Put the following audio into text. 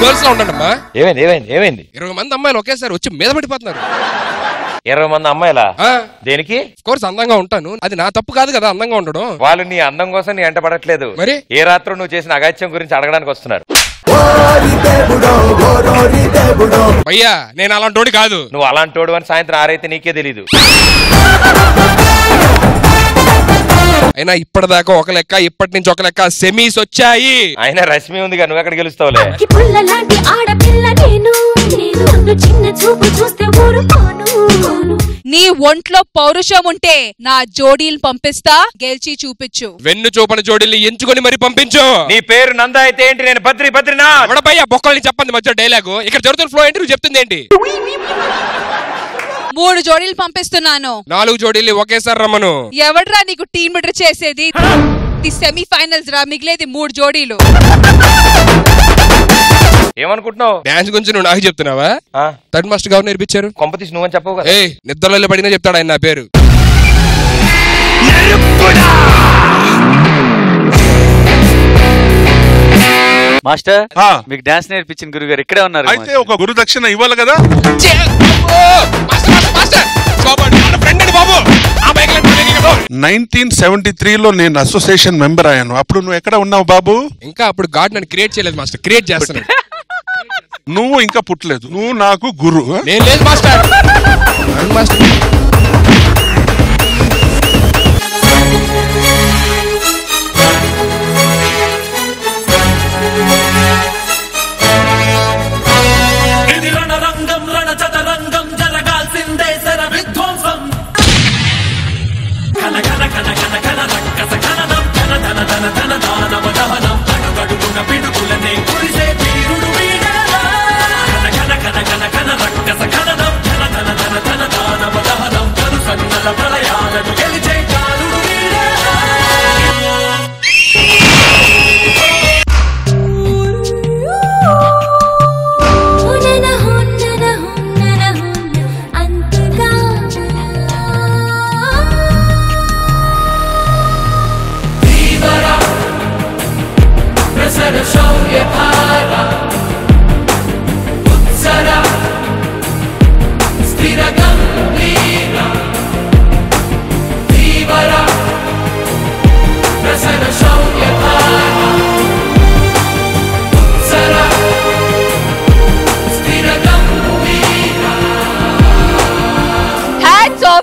Girls లో ఉండండమ్మా ఏమైంది ఏమైంది ఏమైంది ఇరవై మంది అమ్మాయిలు ఒకేసారి వచ్చి మీద పడిపోతున్నారు ఇరవై మంది అమ్మాయిలా దేనికి కోర్స్ అందంగా ఉంటాను అది నా తప్పు కాదు కదా అందంగా ఉండడం వాళ్ళు నీ అందం కోసం నీ ఎంట పడట్లేదు మరి? ఏ రాత్రి నువ్వు చేసిన అగాత్యం గురించి అడగడానికి వస్తున్నారు అయ్యా నేను అలాంటి కాదు నువ్వు అలాంటోడు అని సాయంత్రం ఆరైతే నీకే తెలీదు అయినా ఇప్పటిదాకా ఒక లెక్క ఇప్పటి నుంచి ఒక లెక్క సెమీస్ వచ్చాయి అయినా రశ్మి ఉంది నువ్వు ఎక్కడ గెలుస్తావులే అగ్గి పుల్ల లాంటి ఆడపిల్ల నేను నేను నన్ను చిన్న చూపు చూస్తే ఊరుకోను నీ ఒంట్లో పౌరుషం ఉంటే నా జోడీలు పంపిస్తా గెలిచి చూపించు వెన్ను చూపని జోడీల్ని ఎంచుకొని మరి పంపించు నీ పేరు నంద అయితే ఏంటి నేను బద్రి బద్రినా ఎవడపయ్యా బొక్కల్ని చెప్పండి మధ్య డైలాగు ఇక్కడ జరుగుతున్న ఫ్లో ఏంటి నువ్వు చెప్తుంది ఏంటి మూడు జోడీలు పంపిస్తున్నాను నాలుగు జోడీల్ని ఒకేసారి రమ్మను ఎవడ్రా నీకు టీమ్ లీడర్ చేసేది ఇది సెమీ ఫైనల్స్ రా మిగిలేది మూడు జోడీలు ఏమనుకుంటున్నావు డాన్స్ గురించి నువ్వు నాకు చెప్తున్నావా థర్డ్ మాస్టర్ గారు నేర్పించారు కొంప తీసి నువ్వని చెప్పవు కదా ఏ నిద్రలో పడినా చెప్తాడు ఆయన నా పేరు మాస్టర్ మీకు డాన్స్ నేర్పించిన గురుగారు ఇక్కడే ఉన్నారు అయితే ఒక గురు దక్షిణ ఇవ్వాలి కదా నైన్టీన్ సెవెంటీ త్రీలో నేను అసోసియేషన్ మెంబర్ అయ్యాను అప్పుడు నువ్వు ఎక్కడ ఉన్నావు బాబు ఇంకా అప్పుడు గాడ్ నన్ను క్రియేట్ చేయలేదు మాస్టర్ క్రియేట్ చేస్తున్నాను నువ్వు ఇంకా పుట్టలేదు నువ్వు నాకు గురు నేను లేదు మాస్టర్ అవును మాస్టర్ ఇది రణరంగం రణ చదరంగం జరగాల్సిందే శర విధ్వంసం కన కన కన కన కన రక్కస కననం ధన ధన ధన ధన దానవ దహనం అడుగడుగున పిడుగులనే కురిసే వీరుడు వీడరా కన కన కన కన కన రక్కస కననం ధన ధన ధన ధన దానవ దహనం కను సన్నల ప్రళయాలను గెలిచే కాలుడు వీడరా హునన హునన హునన హున అంతగా Viva Show, yeah,